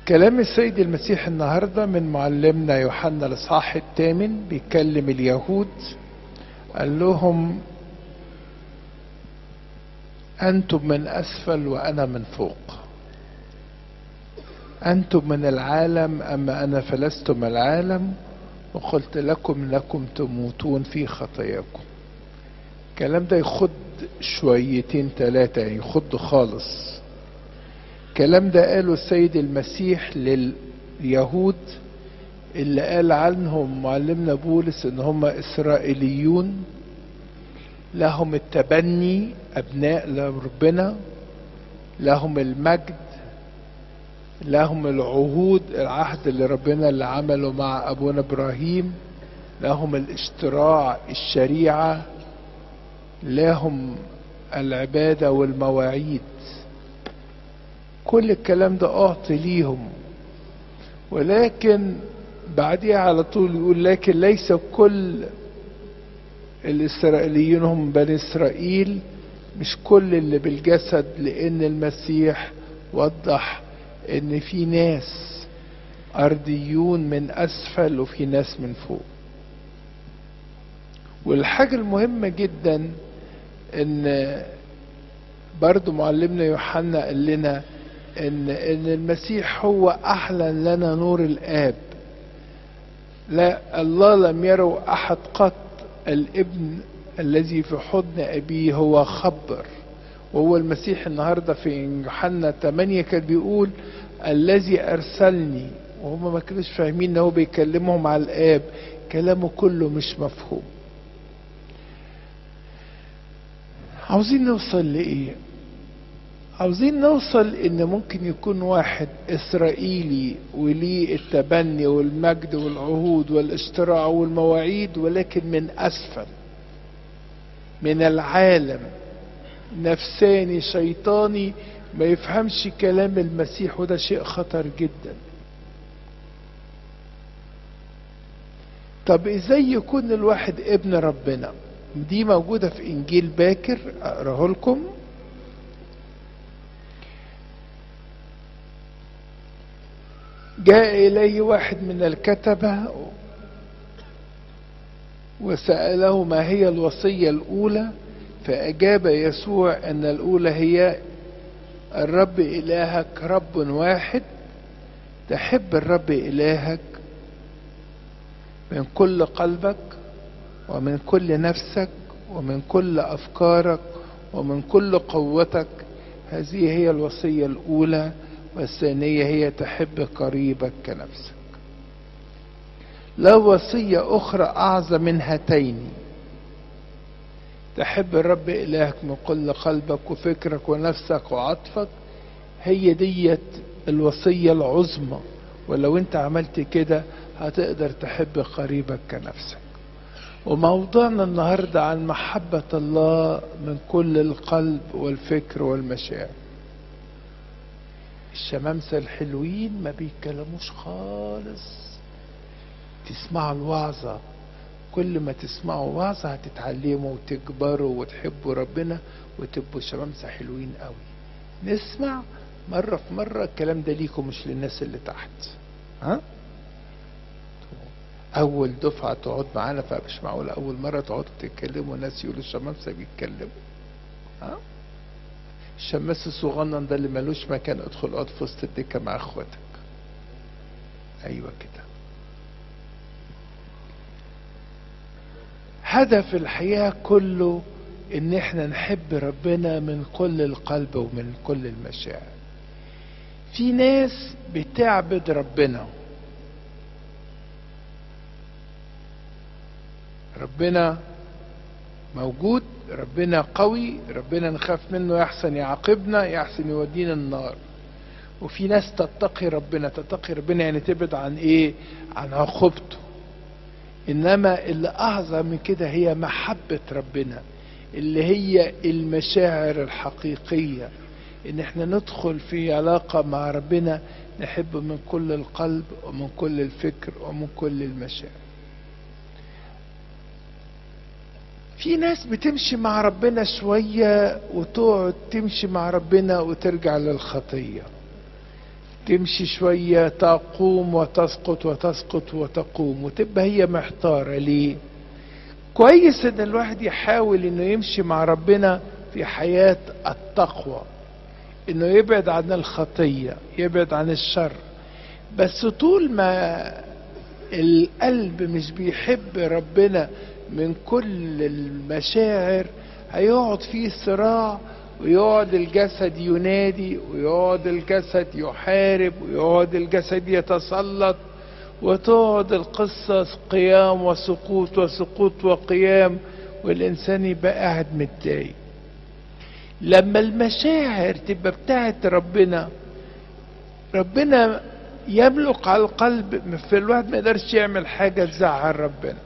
كلام السيد المسيح النهارده من معلمنا يوحنا الاصحاح الثامن بيكلم اليهود قال لهم انتم من اسفل وانا من فوق انتم من العالم اما انا فلست من العالم وقلت لكم انكم تموتون في خطاياكم الكلام ده يخد شويتين ثلاثة يعني يخد خالص الكلام ده قاله السيد المسيح لليهود اللي قال عنهم معلمنا بولس ان هم اسرائيليون لهم التبني ابناء لربنا لهم المجد لهم العهود العهد اللي ربنا اللي عمله مع ابونا ابراهيم لهم الاشتراع الشريعه لهم العباده والمواعيد كل الكلام ده اعطي ليهم ولكن بعديها على طول يقول لكن ليس كل الاسرائيليين هم بني اسرائيل مش كل اللي بالجسد لان المسيح وضح ان في ناس ارضيون من اسفل وفي ناس من فوق والحاجة المهمة جدا ان برضو معلمنا يوحنا قال لنا ان ان المسيح هو اعلن لنا نور الاب لا الله لم يروا احد قط الابن الذي في حضن ابيه هو خبر وهو المسيح النهارده في يوحنا 8 كان بيقول الذي ارسلني وهم ما كانوش فاهمين ان هو بيكلمهم على الاب كلامه كله مش مفهوم عاوزين نوصل لايه عاوزين نوصل ان ممكن يكون واحد اسرائيلي وليه التبني والمجد والعهود والاشتراع والمواعيد ولكن من اسفل من العالم نفساني شيطاني ما يفهمش كلام المسيح وده شيء خطر جدا طب ازاي يكون الواحد ابن ربنا دي موجودة في انجيل باكر اقراه لكم جاء إليه واحد من الكتبة وسأله ما هي الوصية الأولى فأجاب يسوع أن الأولى هي الرب إلهك رب واحد تحب الرب إلهك من كل قلبك ومن كل نفسك ومن كل أفكارك ومن كل قوتك هذه هي الوصية الأولى والثانية هي تحب قريبك كنفسك لا وصية أخرى أعظم من هاتين تحب الرب إلهك من كل قلبك وفكرك ونفسك وعطفك هي ديت الوصية العظمى ولو انت عملت كده هتقدر تحب قريبك كنفسك وموضوعنا النهاردة عن محبة الله من كل القلب والفكر والمشاعر الشمامسة الحلوين ما بيتكلموش خالص تسمعوا الوعظة كل ما تسمعوا وعظة هتتعلموا وتكبروا وتحبوا ربنا وتبقوا شمامسة حلوين قوي نسمع مرة في مرة الكلام ده ليكم مش للناس اللي تحت ها أول دفعة تقعد معانا فمش معقول أول مرة تقعدوا تتكلموا ناس يقولوا الشمامسة بيتكلموا ها الشماس الصغنن ده اللي ملوش مكان ادخل اقعد في وسط الدكه مع اخواتك ايوه كده هدف الحياه كله ان احنا نحب ربنا من كل القلب ومن كل المشاعر في ناس بتعبد ربنا ربنا موجود ربنا قوي ربنا نخاف منه يحسن يعاقبنا يحسن يودينا النار وفي ناس تتقي ربنا تتقي ربنا يعني تبعد عن ايه عن عقوبته انما اللي اعظم من كده هي محبة ربنا اللي هي المشاعر الحقيقية ان احنا ندخل في علاقة مع ربنا نحب من كل القلب ومن كل الفكر ومن كل المشاعر في ناس بتمشي مع ربنا شوية وتقعد تمشي مع ربنا وترجع للخطية تمشي شوية تقوم وتسقط وتسقط وتقوم وتبقى هي محتارة ليه كويس ان الواحد يحاول انه يمشي مع ربنا في حياة التقوى انه يبعد عن الخطية يبعد عن الشر بس طول ما القلب مش بيحب ربنا من كل المشاعر هيقعد فيه صراع ويقعد الجسد ينادي ويقعد الجسد يحارب ويقعد الجسد يتسلط وتقعد القصة قيام وسقوط وسقوط وقيام والإنسان يبقى قاعد متضايق لما المشاعر تبقى بتاعت ربنا ربنا يملك على القلب في الواحد ما يقدرش يعمل حاجة تزعل ربنا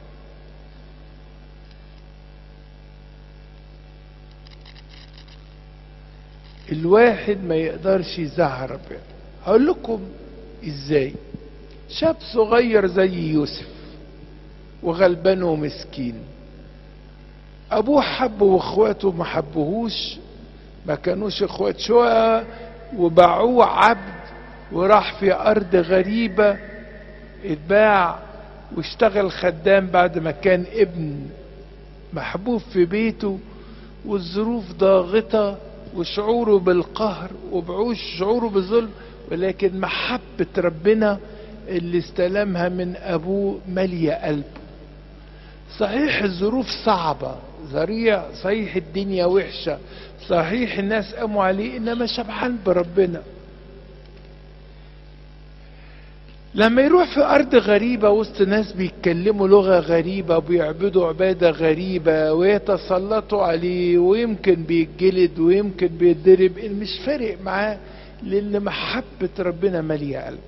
الواحد ما يقدرش يزعل ربنا هقول لكم ازاي شاب صغير زي يوسف وغلبان ومسكين ابوه حبه واخواته ما حبوهوش ما كانوش اخوات شقق وباعوه عبد وراح في ارض غريبة اتباع واشتغل خدام بعد ما كان ابن محبوب في بيته والظروف ضاغطة وشعوره بالقهر وبعوش شعوره بالظلم ولكن محبة ربنا اللي استلمها من ابوه مالية قلبه صحيح الظروف صعبة ذريع صحيح الدنيا وحشة صحيح الناس قاموا عليه انما شبعان بربنا لما يروح في أرض غريبة وسط ناس بيتكلموا لغة غريبة وبيعبدوا عبادة غريبة ويتسلطوا عليه ويمكن بيتجلد ويمكن بيتضرب مش فارق معاه لأن محبة ربنا مالية قلبه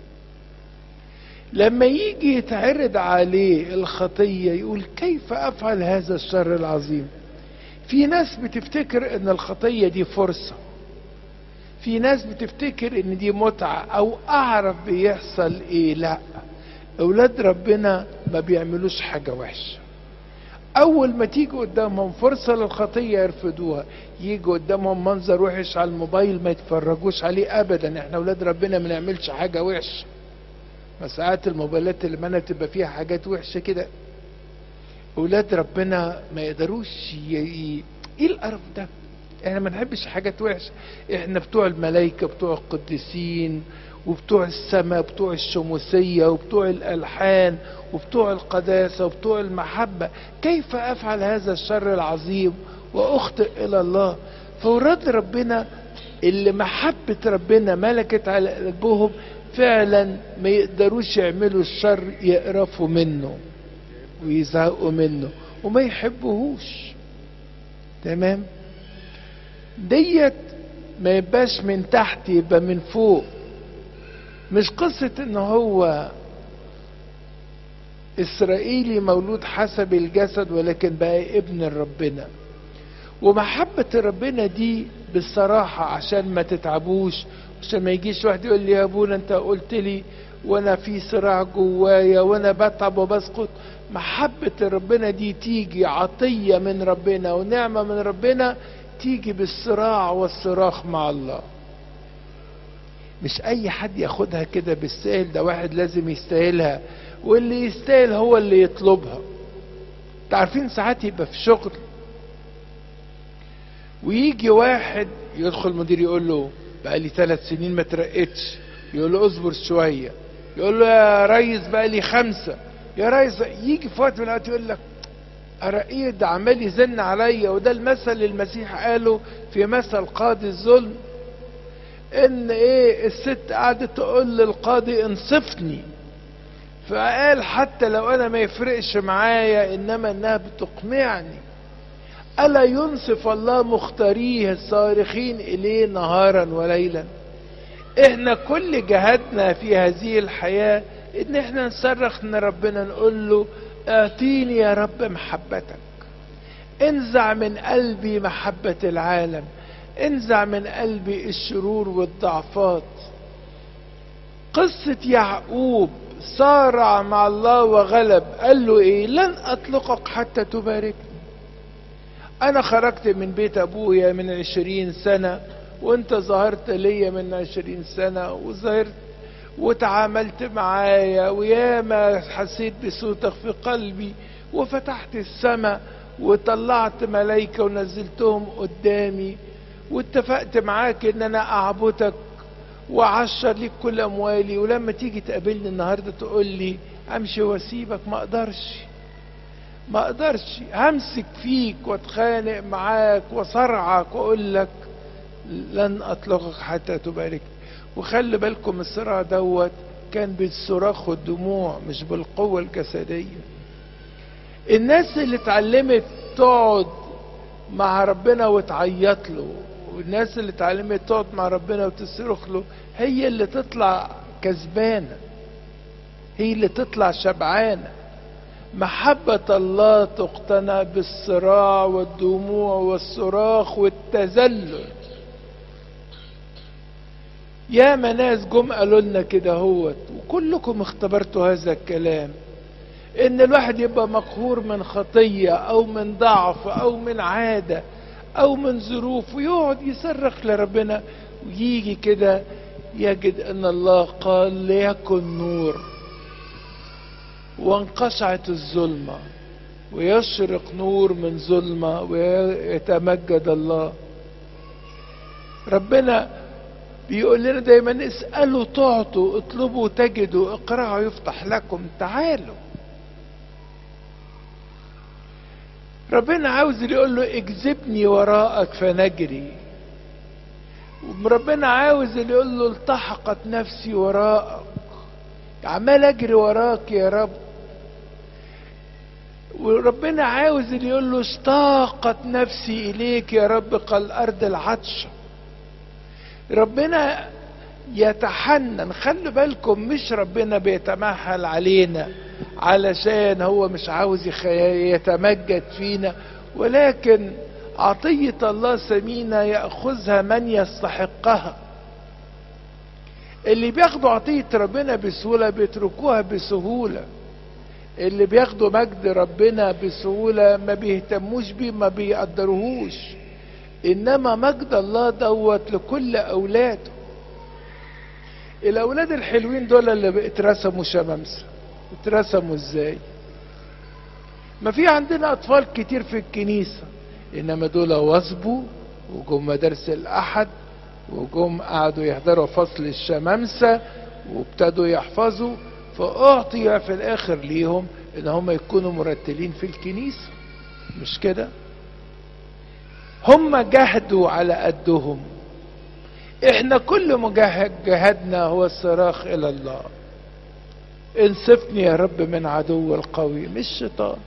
لما يجي يتعرض عليه الخطية يقول كيف أفعل هذا الشر العظيم في ناس بتفتكر ان الخطية دي فرصة في ناس بتفتكر ان دي متعة او اعرف بيحصل ايه لا اولاد ربنا ما بيعملوش حاجة وحشة اول ما تيجي قدامهم فرصة للخطية يرفضوها يجي قدامهم منظر وحش على الموبايل ما يتفرجوش عليه ابدا احنا اولاد ربنا ما نعملش حاجة وحشة ما ساعات الموبايلات اللي معانا تبقى فيها حاجات وحشة كده اولاد ربنا ما يقدروش ي... ي... ايه القرف ده احنا ما نحبش حاجات وحشه احنا بتوع الملائكه بتوع القديسين وبتوع السماء بتوع الشموسيه وبتوع الالحان وبتوع القداسه وبتوع المحبه كيف افعل هذا الشر العظيم واخطئ الى الله فوراد ربنا اللي محبه ربنا ملكت على قلبهم فعلا ما يقدروش يعملوا الشر يقرفوا منه ويزهقوا منه وما يحبوهوش تمام ديت ما يبقاش من تحت يبقى من فوق مش قصة ان هو اسرائيلي مولود حسب الجسد ولكن بقى ابن ربنا ومحبة ربنا دي بالصراحة عشان ما تتعبوش عشان ما يجيش واحد يقول لي يا ابونا انت قلت لي وانا في صراع جوايا وانا بتعب وبسقط محبة ربنا دي تيجي عطية من ربنا ونعمة من ربنا تيجي بالصراع والصراخ مع الله مش اي حد ياخدها كده بالسهل ده واحد لازم يستاهلها واللي يستاهل هو اللي يطلبها تعرفين ساعات يبقى في شغل ويجي واحد يدخل مدير يقول له بقى لي ثلاث سنين ما ترقتش يقول له اصبر شويه يقول له يا ريس بقى لي خمسه يا ريس يجي في وقت من الاوقات يقول لك أرقيه ده عمال يزن عليا وده المثل اللي المسيح قاله في مثل قاضي الظلم ان ايه الست قعدت تقول للقاضي انصفني فقال حتى لو انا ما يفرقش معايا انما انها بتقمعني الا ينصف الله مختاريه الصارخين اليه نهارا وليلا احنا كل جهادنا في هذه الحياه ان احنا نصرخ ان ربنا نقول له اعطيني يا رب محبتك انزع من قلبي محبة العالم انزع من قلبي الشرور والضعفات قصة يعقوب صارع مع الله وغلب قال له ايه لن اطلقك حتى تباركني انا خرجت من بيت ابويا من عشرين سنة وانت ظهرت ليا من عشرين سنة وظهرت وتعاملت معايا وياما حسيت بصوتك في قلبي وفتحت السماء وطلعت ملايكة ونزلتهم قدامي واتفقت معاك ان انا اعبدك وعشر ليك كل اموالي ولما تيجي تقابلني النهارده تقول لي امشي واسيبك ما اقدرش ما اقدرش همسك فيك واتخانق معاك وصرعك واقول لك لن اطلقك حتى تبارك وخلي بالكم الصراع دوت كان بالصراخ والدموع مش بالقوة الجسدية الناس اللي اتعلمت تقعد مع ربنا وتعيط له والناس اللي اتعلمت تقعد مع ربنا وتصرخ له هي اللي تطلع كسبانة هي اللي تطلع شبعانة محبة الله تقتنى بالصراع والدموع والصراخ والتذلل يا ناس جم قالوا لنا كده هوت وكلكم اختبرتوا هذا الكلام ان الواحد يبقى مقهور من خطية او من ضعف او من عادة او من ظروف ويقعد يصرخ لربنا ويجي كده يجد ان الله قال ليكن نور وانقشعت الظلمة ويشرق نور من ظلمة ويتمجد الله ربنا بيقول لنا دايما اسألوا تعطوا اطلبوا تجدوا اقرعوا يفتح لكم تعالوا ربنا عاوز يقول له اجذبني وراءك فنجري ربنا عاوز يقول له التحقت نفسي وراءك عمال اجري وراك يا رب وربنا عاوز اللي يقول له اشتاقت نفسي اليك يا رب كالارض العطشه ربنا يتحنن خلوا بالكم مش ربنا بيتمهل علينا علشان هو مش عاوز يتمجد فينا ولكن عطية الله ثمينة يأخذها من يستحقها اللي بياخدوا عطية ربنا بسهولة بيتركوها بسهولة اللي بياخدوا مجد ربنا بسهولة ما بيهتموش بيه ما بيقدروهوش انما مجد الله دوت لكل اولاده الاولاد الحلوين دول اللي اترسموا شمامسه اترسموا ازاي ما في عندنا اطفال كتير في الكنيسه انما دول وثبوا وجم مدارس الاحد وجم قعدوا يحضروا فصل الشمامسه وابتدوا يحفظوا فاعطي في الاخر ليهم ان هم يكونوا مرتلين في الكنيسه مش كده هم جهدوا على قدهم احنا كل مجاهد جهدنا هو الصراخ الى الله انصفني يا رب من عدو القوي مش شيطان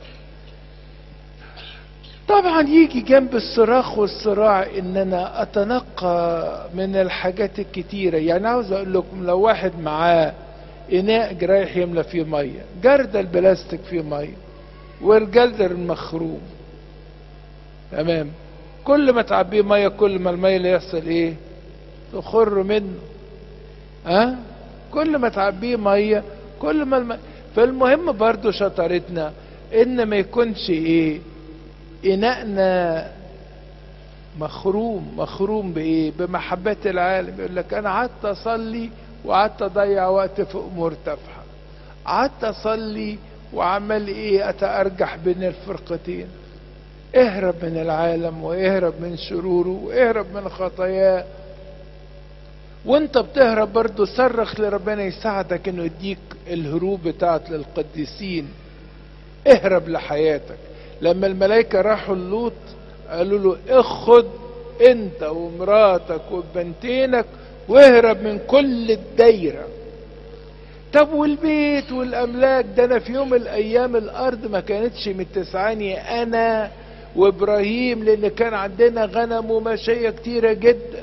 طبعا يجي جنب الصراخ والصراع ان انا اتنقى من الحاجات الكتيرة يعني عاوز اقول لكم لو واحد معاه اناء رايح يملى فيه مية جرد البلاستيك فيه مية والجلدر المخروم تمام كل ما تعبيه ميه كل ما الميه اللي يحصل ايه تخر منه ها أه؟ كل ما تعبيه ميه كل ما الم... فالمهم برضو شطارتنا ان ما يكونش ايه اناءنا مخروم مخروم بايه بمحبة العالم يقول لك انا قعدت اصلي وقعدت اضيع وقت في امور تافهه قعدت اصلي وعمال ايه اتارجح بين الفرقتين اهرب من العالم واهرب من شروره واهرب من خطاياه وانت بتهرب برضه صرخ لربنا يساعدك انه يديك الهروب بتاعت للقديسين اهرب لحياتك لما الملائكة راحوا اللوط قالوا له اخد انت ومراتك وبنتينك واهرب من كل الدايرة طب والبيت والاملاك ده انا في يوم من الايام الارض ما كانتش متسعاني انا وابراهيم لان كان عندنا غنم وماشية كتيرة جدا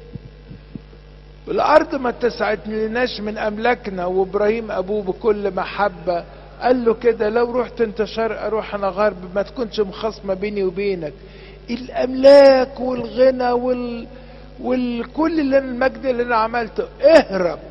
الارض ما اتسعتلناش من املاكنا وابراهيم ابوه بكل محبة قال له كده لو رحت انت شرق اروح انا غرب ما تكونش مخاصمة بيني وبينك الاملاك والغنى وال والكل اللي المجد اللي انا عملته اهرب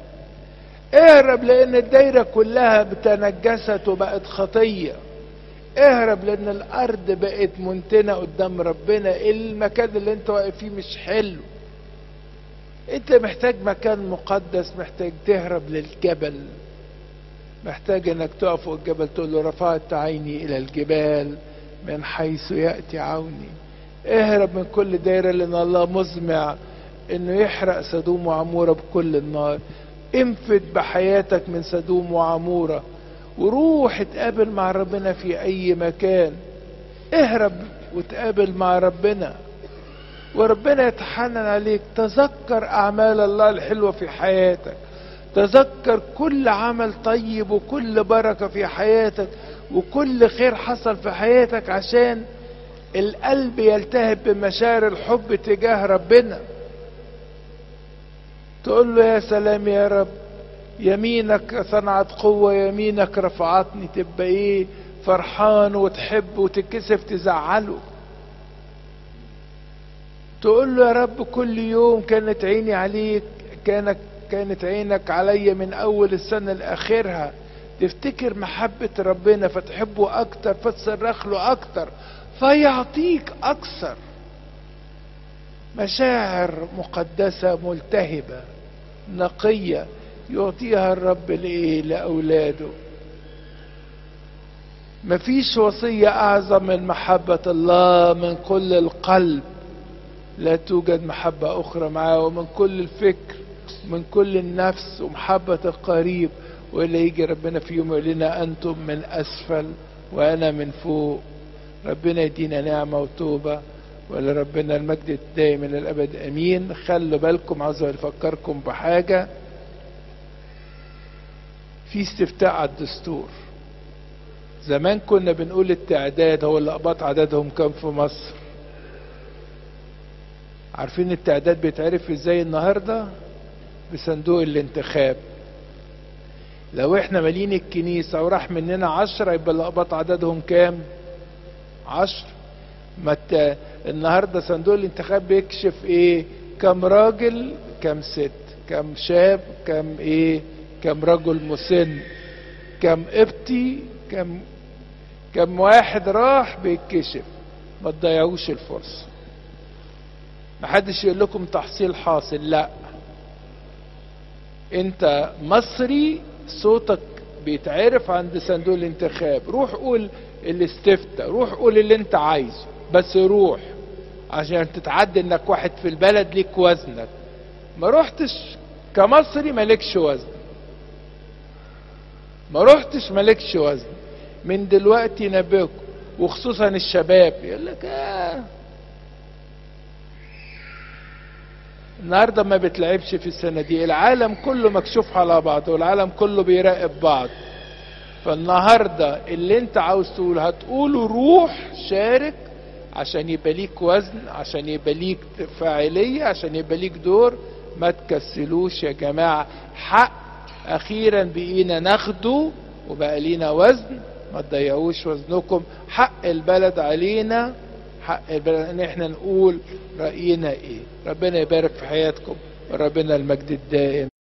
اهرب لان الدايرة كلها بتنجست وبقت خطية اهرب لان الارض بقت منتنة قدام ربنا المكان اللي انت واقف فيه مش حلو انت محتاج مكان مقدس محتاج تهرب للجبل محتاج انك تقف فوق الجبل تقول له رفعت عيني الى الجبال من حيث ياتي عوني اهرب من كل دايره لان الله مزمع انه يحرق سدوم وعموره بكل النار انفد بحياتك من سدوم وعموره وروح اتقابل مع ربنا في اي مكان اهرب وتقابل مع ربنا وربنا يتحنن عليك تذكر اعمال الله الحلوه في حياتك تذكر كل عمل طيب وكل بركه في حياتك وكل خير حصل في حياتك عشان القلب يلتهب بمشاعر الحب تجاه ربنا تقول له يا سلام يا رب يمينك صنعت قوة يمينك رفعتني تبقى ايه فرحان وتحب وتتكسف تزعله تقول له يا رب كل يوم كانت عيني عليك كانت كانت عينك عليا من اول السنة لاخرها تفتكر محبة ربنا فتحبه اكتر فتصرخ له اكتر فيعطيك اكثر مشاعر مقدسة ملتهبة نقية يعطيها الرب لايه لاولاده مفيش وصية اعظم من محبة الله من كل القلب لا توجد محبة اخرى معاه ومن كل الفكر من كل النفس ومحبة القريب وإلا يجي ربنا في يوم يقول لنا أنتم من أسفل وأنا من فوق ربنا يدينا نعمة وتوبة ولربنا المجد الدائم إلى الأبد أمين خلوا بالكم عاوز أفكركم بحاجة في استفتاء على الدستور زمان كنا بنقول التعداد هو الأقباط عددهم كام في مصر عارفين التعداد بيتعرف ازاي النهارده بصندوق الانتخاب لو احنا مالين الكنيسة وراح مننا عشرة يبقى الأقباط عددهم كام عشر ما الت... النهاردة صندوق الانتخاب بيكشف ايه كم راجل كم ست كم شاب كم ايه كم رجل مسن كم قبطي كم كم واحد راح بيتكشف ما تضيعوش الفرصة محدش يقول لكم تحصيل حاصل لا انت مصري صوتك بيتعرف عند صندوق الانتخاب روح قول الاستفتاء روح قول اللي انت عايزه بس روح عشان تتعدي انك واحد في البلد ليك وزنك ما روحتش كمصري مالكش وزن ما روحتش مالكش وزن من دلوقتي نبيكم وخصوصا الشباب يقول لك آه النهارده ما بتلعبش في الصناديق العالم كله مكشوف على بعض والعالم كله بيراقب بعض فالنهارده اللي انت عاوز تقول هتقوله روح شارك عشان يبقى ليك وزن عشان يبقى ليك فاعلية عشان يبقى ليك دور ما تكسلوش يا جماعة حق اخيرا بقينا ناخده وبقى لينا وزن ما تضيعوش وزنكم حق البلد علينا حق البلد ان احنا نقول رأينا ايه ربنا يبارك في حياتكم وربنا المجد الدائم